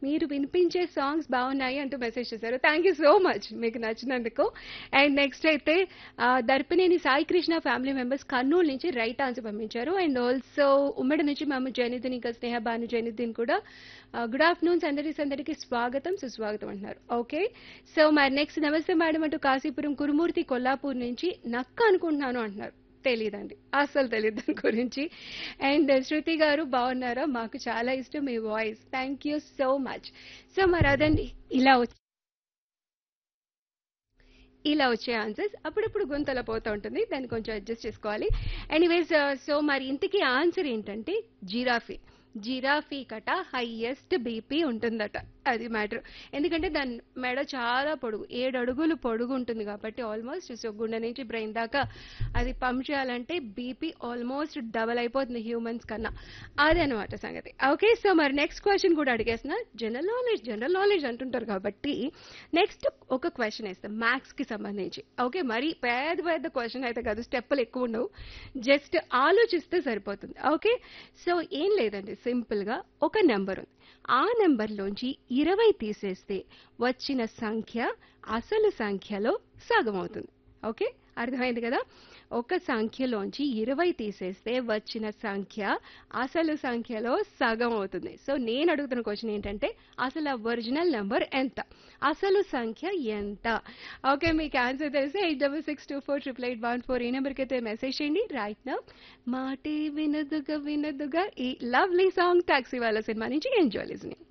మీరు వినిపించే సాంగ్స్ బాగున్నాయి అంటూ మెసేజ్ చేశారు థ్యాంక్ యూ సో మచ్ మీకు నచ్చినందుకు అండ్ నెక్స్ట్ అయితే ఆ, దర్పనేని సాయి కృష్ణ ఫ్యామిలీ మెంబర్స్ కర్నూలు నుంచి రైట్ ఆన్సర్ పంపించారు అండ్ ఆల్సో ఉమ్మడి నుంచి మేము జైనుద్దీన్ ఇంకా స్నేహ భాను జైనుద్దీన్ కూడా గుడ్ ఆఫ్టర్నూన్ సందడి సందడికి స్వాగతం సుస్వాగతం అంటున్నారు ఓకే సో మరి నెక్స్ట్ నమస్తే మేడం అంటూ కాశీపురం కురుమూర్తి కొల్లాపూర్ నుంచి నక్క అనుకుంటున్నాను అంటున్నారు తెలియదండి అస్సలు తెలియదు దాని గురించి అండ్ శృతి గారు బాగున్నారా మాకు చాలా ఇష్టం మీ voice thank you so much so మరి అదండి ఇలా వచ్చి ఇలా వచ్చే ఆన్సర్స్ అప్పుడప్పుడు గొంతల పోతూ ఉంటుంది దాన్ని కొంచెం అడ్జస్ట్ చేసుకోవాలి ఎనీవేస్ సో మరి ఇంతకీ ఆన్సర్ ఏంటంటే జిరాఫీ జిరాఫీ కట హైయెస్ట్ బీపీ ఉంటుందట అది మ్యాటర్ ఎందుకంటే దాని మెడ చాలా పొడుగు ఏడు అడుగులు పొడుగు ఉంటుంది కాబట్టి ఆల్మోస్ట్ సో గుండె నుంచి బ్రెయిన్ దాకా అది పంప్ చేయాలంటే బీపీ ఆల్మోస్ట్ డబల్ అయిపోతుంది హ్యూమన్స్ కన్నా అదే అనమాట సంగతి ఓకే సో మరి నెక్స్ట్ క్వశ్చన్ కూడా అడిగేసిన జనరల్ నాలెడ్జ్ జనరల్ నాలెడ్జ్ అంటుంటారు కాబట్టి నెక్స్ట్ ఒక క్వశ్చన్ వేస్తాం మ్యాథ్స్ కి సంబంధించి ఓకే మరి పెద్ద పెద్ద క్వశ్చన్ అయితే కాదు స్టెప్పులు ఎక్కువ ఉండవు జస్ట్ ఆలోచిస్తే సరిపోతుంది ఓకే సో ఏం లేదండి సింపుల్ గా ఒక నెంబర్ ఉంది ఆ నెంబర్లోంచి ఇరవై తీసేస్తే వచ్చిన సంఖ్య అసలు సంఖ్యలో సగం అవుతుంది ఓకే అర్థమైంది కదా ఒక సంఖ్యలోంచి ఇరవై తీసేస్తే వచ్చిన సంఖ్య అసలు సంఖ్యలో సగం అవుతుంది సో నేను అడుగుతున్న క్వశ్చన్ ఏంటంటే అసలు ఆ ఒరిజినల్ నెంబర్ ఎంత అసలు సంఖ్య ఎంత ఓకే మీకు ఆన్సర్ తెలిస్తే eight double six two four triple eight one four ఈ నెంబర్కి అయితే మెసేజ్ చేయండి రైట్ నా మాటే వినదుగా వినదుగా ఈ లవ్లీ సాంగ్ టాక్సీ వాళ్ళ సినిమా నుంచి ఎంజాయ్ లిజనింగ్